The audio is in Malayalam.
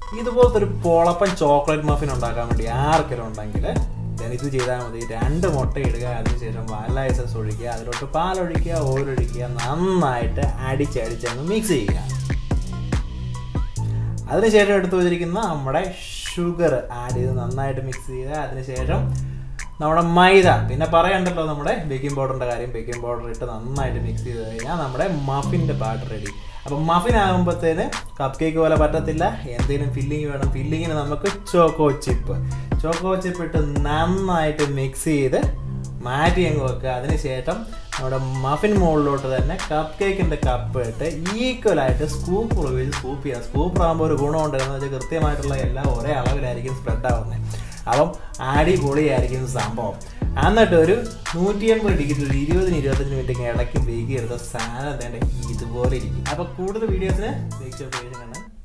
ഇതുപോലത്തെ ഒരു പൊളപ്പൻ ചോക്ലേറ്റ് മഫിൻ ഉണ്ടാക്കാൻ വേണ്ടി ആർക്കെങ്കിലും ഉണ്ടെങ്കിൽ then ഇത് ചെയ്താൽ മതി രണ്ട് മുട്ട ഇടുക അതിനുശേഷം വാനില എസൻസ് ഒഴിക്കുക അതിലോട്ട് പാലൊഴിക്കുക ഓയിലൊഴിക്കുക നന്നായിട്ട് അടിച്ചടിച്ചങ്ങ് മിക്സ് ചെയ്യുക അതിനുശേഷം എടുത്തു വെച്ചിരിക്കുന്ന നമ്മുടെ ഷുഗർ ആഡ് ചെയ്ത് നന്നായിട്ട് മിക്സ് ചെയ്യുക അതിനുശേഷം നമ്മുടെ മൈദ പിന്നെ പറയണ്ടല്ലോ നമ്മുടെ ബേക്കിംഗ് പൗഡറിൻ്റെ കാര്യം ബേക്കിംഗ് പൗഡർ ഇട്ട് നന്നായിട്ട് മിക്സ് ചെയ്ത് കഴിഞ്ഞാൽ നമ്മുടെ മഫിൻ്റെ ബാറ്റർ റെഡി അപ്പം മഫിൻ ആകുമ്പോഴത്തേന് കപ്പ് കേക്ക് പോലെ പറ്റത്തില്ല എന്തെങ്കിലും ഫില്ലിങ് വേണം ഫില്ലിങ്ങിന് നമുക്ക് ചോക്കോ ചിപ്പ് ചോക്കോ ചിപ്പ് ഇട്ട് നന്നായിട്ട് മിക്സ് ചെയ്ത് മാറ്റി അങ്ങ് വെക്കുക അതിനുശേഷം നമ്മുടെ മഫിൻ മുകളിലോട്ട് തന്നെ കപ്പ് കേക്കിൻ്റെ കപ്പ് ഇട്ട് ഈക്വലായിട്ട് സ്കൂപ്പ് ഉപയോഗിച്ച് സ്കൂപ്പ് ചെയ്യുക സ്കൂപ്പ് ആകുമ്പോൾ ഒരു ഗുണമുണ്ട് എന്ന് വെച്ചാൽ കൃത്യമായിട്ടുള്ള എല്ലാം ഒരേ അളവിലായിരിക്കും സ്പ്രെഡ് ആവുന്നത് അപ്പം അടിപൊളിയായിരിക്കും സംഭവം എന്നിട്ട് ഒരു നൂറ്റി എൺപത് ഡിഗ്രി ഒരു ഇരുപതിന് ഇരുപത്തഞ്ച് മിനിറ്റ് ഇടയ്ക്ക് ബേക്ക് ചെയ്തെടുത്ത സാധനം തന്നെ ഇതുപോലെ ഇരിക്കും അപ്പോൾ കൂടുതൽ വീഡിയോസിന് ബേക്ക് ഷോപ്പ് കാണാൻ